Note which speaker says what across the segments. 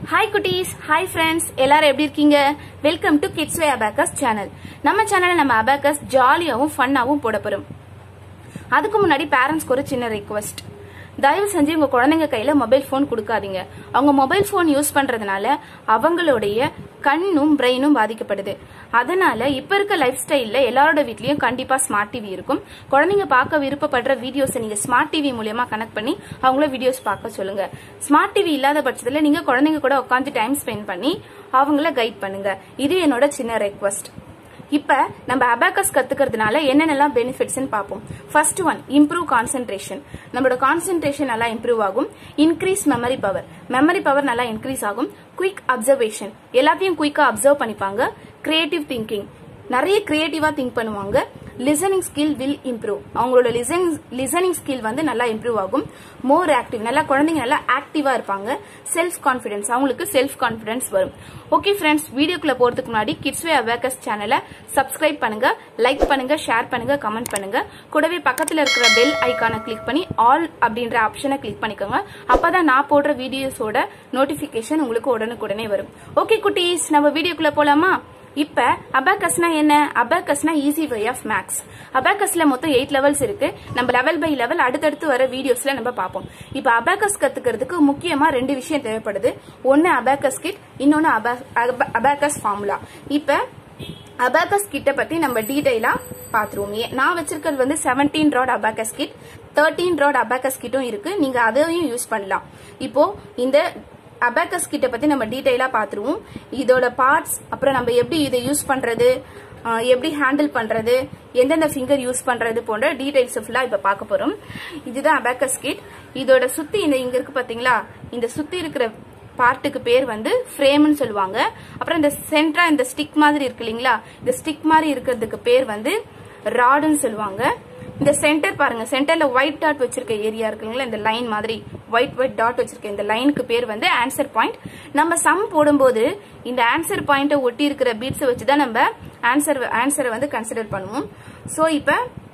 Speaker 1: hi குட்டீஸ் hi friends எல்லாரும் எப்படி இருக்கீங்க welcome to kids way abacus channel நம்ம சேனல்ல நம்ம அபாக்கஸ் ஜாலியாவும் ஃபன்னாவும் போட போறோம் அதுக்கு முன்னாடி பேரண்ட்ஸ்க்கு ஒரு சின்ன ரெக்வஸ்ட் தயவு செஞ்சு உங்க குழந்தைங்க கையில மொபைல் போன் கொடுக்காதீங்க அவங்க மொபைல் போன் யூஸ் பண்றதுனால அவங்களுடைய கண்ணும் பிரெயினும் பாதிக்கப்படுது அதனால இப்ப இருக்க லைஃப் ஸ்டைல்ல எல்லாரோட வீட்லயும் கண்டிப்பா ஸ்மார்ட் டிவி இருக்கும் குழந்தைங்க பார்க்க விருப்பப்படுற வீடியோஸை நீங்க ஸ்மார்ட் டிவி மூலியமா கனெக்ட் பண்ணி அவங்கள வீடியோஸ் பார்க்க சொல்லுங்க ஸ்மார்ட் டிவி இல்லாத பட்சத்துல நீங்க குழந்தைங்க கூட உட்காந்து டைம் ஸ்பெண்ட் பண்ணி அவங்கள கைட் பண்ணுங்க இது என்னோட சின்ன ரெக்வஸ்ட் இப்ப நம்ம அபாக்கஸ் கத்துக்கிறதுனால என்னென்னலாம் பெனிஃபிட்ஸ் பார்ப்போம் ஃபர்ஸ்ட் ஒன் இம்ப்ரூவ் கான்சென்ட்ரேஷன் நம்மளோட கான்சென்ட்ரேஷன் நல்லா இம்ப்ரூவ் ஆகும் increase memory power memory power நல்லா இன்க்ரீஸ் ஆகும் குயிக் அப்சர்வேஷன் எல்லாத்தையும் குயிக்கா அப்சர்வ் பண்ணிப்பாங்க கிரியேட்டிவ் திங்கிங் நிறைய கிரியேட்டிவா திங்க் பண்ணுவாங்க லிசனிங் ஸ்கில் வில் இம்ப்ரூவ் அவங்களோட லிசனிங் ஸ்கில் வந்து நல்லா இம்ப்ரூவ் ஆகும் மோர் ஆக்டிவ் நல்லா குழந்தைங்க நல்லா ஆக்டிவா இருப்பாங்க செல்ஃப் கான்பிடன்ஸ் அவங்களுக்கு செல்ஃப் கான்பிடன்ஸ் வரும் ஓகே ஃப்ரெண்ட்ஸ் வீடியோக்குள்ள போறதுக்கு முன்னாடி கிட்ஸ்வே அவேக்கஸ் சேனலை சப்ஸ்கிரைப் பண்ணுங்க லைக் பண்ணுங்க ஷேர் பண்ணுங்க கமெண்ட் பண்ணுங்க கூடவே பக்கத்துல இருக்கிற பெல் ஐக்கானை கிளிக் பண்ணி ஆல் அப்படின்ற ஆப்ஷனை கிளிக் பண்ணிக்கோங்க அப்பதான் நான் போடுற வீடியோஸோட நோட்டிபிகேஷன் உங்களுக்கு உடனுக்குடனே வரும் ஓகே குட்டீஸ் நம்ம வீடியோக்குள்ள போலாமா இப்ப அபாக்கஸ்னா என்ன அபாக்கஸ்னா ஈஸி வே ஆஃப் மேக்ஸ் அபாக்கஸ்ல மொத்தம் எயிட் லெவல்ஸ் இருக்கு நம்ம லெவல் பை லெவல் அடுத்தடுத்து வர வீடியோஸ்ல நம்ம பார்ப்போம் இப்ப அபாக்கஸ் கத்துக்கிறதுக்கு முக்கியமா ரெண்டு விஷயம் தேவைப்படுது ஒன்னு அபாக்கஸ் கிட் இன்னொன்னு அபாக்கஸ் ஃபார்முலா இப்ப அபாக்கஸ் கிட்ட பத்தி நம்ம டீடைலா பாத்துருவோம் நான் வச்சிருக்கிறது வந்து seventeen rod abacus kit thirteen rod abacus கிட்டும் இருக்கு நீங்க அதையும் யூஸ் பண்ணலாம் இப்போ இந்த அபாக்கஸ் கிட்ட பத்தி நம்ம டீடைலா பாத்துருவோம் இதோட பார்ட்ஸ் அப்புறம் நம்ம எப்படி இதை யூஸ் பண்றது எப்படி ஹேண்டில் பண்றது எந்தெந்த ஃபிங்கர் யூஸ் பண்றது போன்ற டீடைல்ஸ் ஃபுல்லா இப்ப பார்க்க போறோம் இதுதான் அபாக்கஸ் கிட் இதோட சுத்தி இந்த இங்க இருக்கு பாத்தீங்களா இந்த சுத்தி இருக்கிற பார்ட்டுக்கு பேர் வந்து ஃப்ரேம்னு சொல்லுவாங்க அப்புறம் இந்த சென்டரா இந்த ஸ்டிக் மாதிரி இருக்கு இல்லைங்களா இந்த ஸ்டிக் மாதிரி இருக்கிறதுக்கு பேர் வந்து ராடுன்னு சொல்லுவாங்க இந்த சென்டர் பாருங்க சென்டர்ல ஒயிட் டாட் வச்சிருக்க ஏரியா இருக்குங்களா இந்த லைன் மாதிரி ஒயிட் ஒயிட் டாட் வச்சிருக்க இந்த லைனுக்கு பேர் வந்து ஆன்சர் பாயிண்ட் நம்ம சம் போடும்போது இந்த ஆன்சர் பாயிண்ட ஒட்டி இருக்கிற பீட்ஸ் வச்சுதான் நம்ம ஆன்சர் ஆன்சரை வந்து கன்சிடர் பண்ணுவோம் சோ இப்ப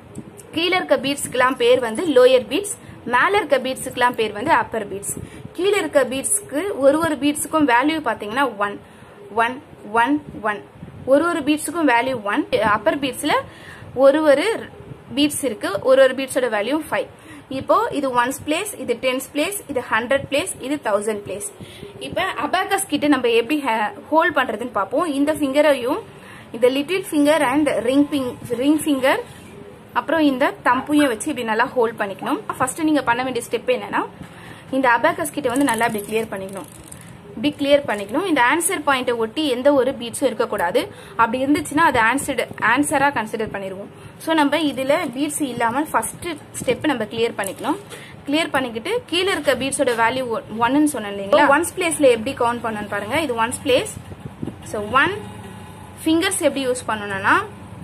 Speaker 1: கீழே இருக்க பீட்ஸ்க்குலாம் பேர் வந்து லோயர் பீட்ஸ் மேல இருக்க பீட்ஸுக்குலாம் பேர் வந்து அப்பர் பீட்ஸ் கீழே இருக்க பீட்ஸ்க்கு ஒரு ஒரு பீட்ஸுக்கும் வேல்யூ பாத்தீங்கன்னா ஒன் ஒன் ஒன் ஒன் ஒரு ஒரு பீட்ஸுக்கும் வேல்யூ ஒன் அப்பர் பீட்ஸ்ல ஒரு ஒரு பீட்ஸ் இருக்கு ஒரு ஒரு பீட்ஸோட வேல்யூ ஃபைவ் இப்போ இது ஒன்ஸ் பிளேஸ் இது டென்ஸ் பிளேஸ் இது ஹண்ட்ரட் பிளேஸ் இது தௌசண்ட் பிளேஸ் இப்ப அபாக்கஸ் கிட்ட நம்ம எப்படி ஹோல்ட் பண்றதுன்னு பார்ப்போம் இந்த ஃபிங்கரையும் இந்த little finger and ring ring finger அப்புறம் இந்த தம்பையும் வச்சு இப்படி நல்லா ஹோல்ட் பண்ணிக்கணும் ஃபர்ஸ்ட் நீங்க பண்ண வேண்டிய ஸ்டெப் என்னன்னா இந்த அபாக்கஸ் கிட்ட வந்து நல்லா இப்படி கிளியர் பண்ணிக்கணும் இப்படி கிளியர் பண்ணிக்கணும் இந்த ஆன்சர் பாயிண்ட்டை ஒட்டி எந்த ஒரு பீட்ஸும் இருக்கக்கூடாது அப்படி இருந்துச்சுன்னா அது ஆன்சர் ஆன்சரா கன்சிடர் பண்ணிடுவோம் ஸோ நம்ம இதுல பீட்ஸ் இல்லாமல் ஃபர்ஸ்ட் ஸ்டெப் நம்ம கிளியர் பண்ணிக்கணும் கிளியர் பண்ணிக்கிட்டு கீழே இருக்க பீட்ஸோட வேல்யூ ஒன்னு சொன்னேன் இல்லைங்களா ஒன்ஸ் பிளேஸ்ல எப்படி கவுண்ட் பண்ணணும்னு பாருங்க இது ones place so one fingers எப்படி யூஸ் பண்ணணும்னா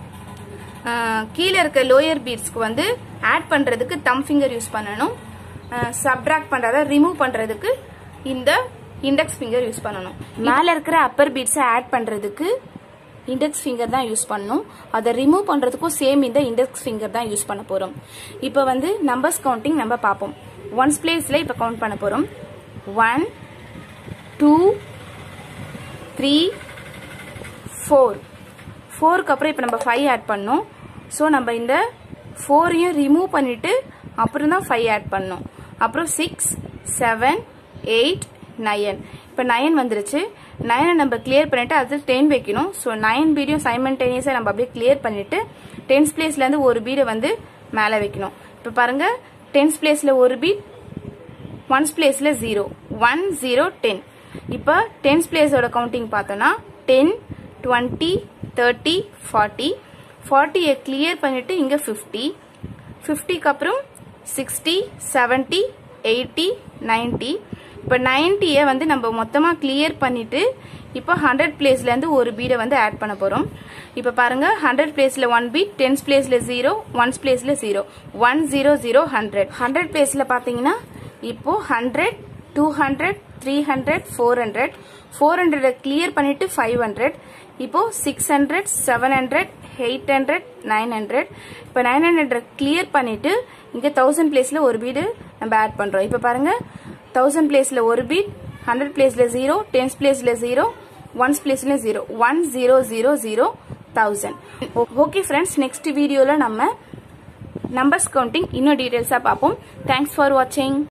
Speaker 1: கீழே இருக்க லோயர் பீட்ஸ்க்கு வந்து ஆட் பண்றதுக்கு தம் ஃபிங்கர் யூஸ் பண்ணணும் சப்ட்ராக்ட் பண்றத ரிமூவ் பண்றதுக்கு இந்த இண்டெக்ஸ் ஃபிங்கர் யூஸ் பண்ணணும் மேல இருக்கிற அப்பர் பீட்ஸை ஆட் பண்றதுக்கு இண்டெக்ஸ் ஃபிங்கர் தான் யூஸ் பண்ணணும் அதை ரிமூவ் பண்றதுக்கும் சேம் இந்த இண்டெக்ஸ் ஃபிங்கர் தான் யூஸ் பண்ண போறோம் இப்போ வந்து நம்பர்ஸ் கவுண்டிங் நம்ம பார்ப்போம் ஒன்ஸ் பிளேஸ்ல இப்போ கவுண்ட் பண்ண போறோம் ஒன் டூ த்ரீ ஃபோர் ஃபோருக்கு அப்புறம் இப்போ நம்ம ஃபைவ் ஆட் பண்ணோம் ஸோ நம்ம இந்த ஃபோரையும் ரிமூவ் பண்ணிட்டு அப்புறம் தான் ஃபைவ் ஆட் பண்ணோம் அப்புறம் சிக்ஸ் செவன் எயிட் நயன் இப்போ நயன் வந்துருச்சு நயனை நம்ம கிளியர் பண்ணிட்டு அது டென் வைக்கணும் ஸோ நயன் பீடையும் சைமன்டேனியஸாக நம்ம அப்படியே கிளியர் பண்ணிட்டு டென்ஸ் பிளேஸ்லேருந்து ஒரு பீடை வந்து மேலே வைக்கணும் இப்போ பாருங்க டென்ஸ் பிளேஸில் ஒரு பீட் ஒன்ஸ் பிளேஸில் ஜீரோ ஒன் ஜீரோ டென் இப்போ டென்ஸ் பிளேஸோட கவுண்டிங் பார்த்தோன்னா டென் டுவெண்ட்டி தேர்ட்டி ஃபார்ட்டி ஃபார்ட்டியை கிளியர் பண்ணிட்டு இங்கே ஃபிஃப்டி ஃபிஃப்டிக்கு அப்புறம் சிக்ஸ்டி செவன்ட்டி எயிட்டி நைன்ட்டி இப்போ நைன்ட்டியை வந்து நம்ம மொத்தமாக கிளியர் பண்ணிட்டு இப்போ ஹண்ட்ரட் பிளேஸ்லேருந்து ஒரு பீடை வந்து ஆட் பண்ண போகிறோம் இப்போ பாருங்க ஹண்ட்ரட் பிளேஸில் ஒன் பீட் டென்ஸ் பிளேஸில் ஜீரோ ஒன்ஸ் பிளேஸில் zero one zero zero hundred hundred பிளேஸில் பார்த்தீங்கன்னா இப்போ hundred two hundred three hundred four hundred four ஹண்ட்ரடை கிளியர் பண்ணிட்டு ஃபைவ் ஹண்ட்ரட் இப்போ six hundred seven hundred eight hundred nine hundred இப்போ நைன் ஹண்ட்ரட் கிளியர் பண்ணிட்டு இங்கே தௌசண்ட் பிளேஸில் ஒரு பீடு நம்ம ஆட் பண்ணுறோம் இப்போ பாருங்க தௌசண்ட் பிளேஸில் ஒரு பீட் ஹண்ட்ரட் பிளேஸில் ஜீரோ டென்ஸ் பிளேஸில் ஜீரோ ஒன்ஸ் பிளேஸில் zero one zero zero zero thousand okay friends next வீடியோவில் நம்ம நம்பர்ஸ் கவுண்டிங் இன்னும் டீட்டெயில்ஸாக பார்ப்போம் தேங்க்ஸ் ஃபார் வாட்சிங்